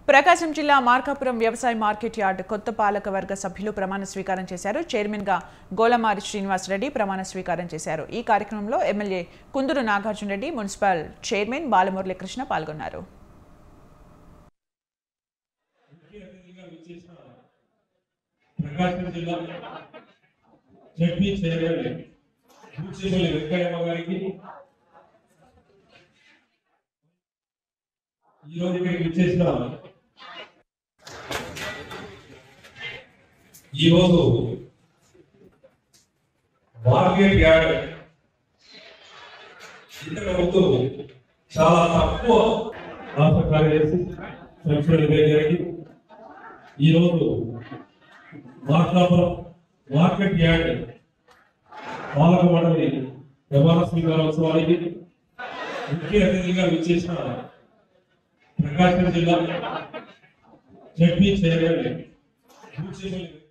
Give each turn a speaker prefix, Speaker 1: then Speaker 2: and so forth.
Speaker 1: ప్రకాశం జిల్లా మార్కాపురం వ్యవసాయ market yard కొత్త పాలక వర్గ సభ్యులు ప్రమాణ స్వీకారం చేశారు చైర్మన్ గా గోలమారి శ్రీనివాసరెడ్డి ప్రమాణ స్వీకారం చేశారు ఈ కార్యక్రమంలో MLA Kunduru Nagarjuna Reddy municipal chairman Balamurali Krishna పాల్గొన్నారు
Speaker 2: ముఖ్య అతిథిగా విచ్చేసిన ప్రకాశం జిల్లా జడ్పీ చైర్మన్ బూచేపల్లి వెంకయ్యమ్మ గారికి ఈ రోజు ఇక్కడికి విచ్చేసిన ఈ రోజు మార్కెట్ యార్డ్ ఇంతకు ముందు చాలా తక్కువ రాష్ట్ర కార్యదర్శి సంక్షేమ గారికి ఈరోజు మార్కాపురం మార్కెట్ యార్డ్ పాలక మండలి ప్రమాణ స్వీకారోత్సవానికి ముఖ్య అతిథిగా విచ్చేసిన ప్రకాశం జిల్లా జడ్పీ చైర్మన్ బూచేపల్లి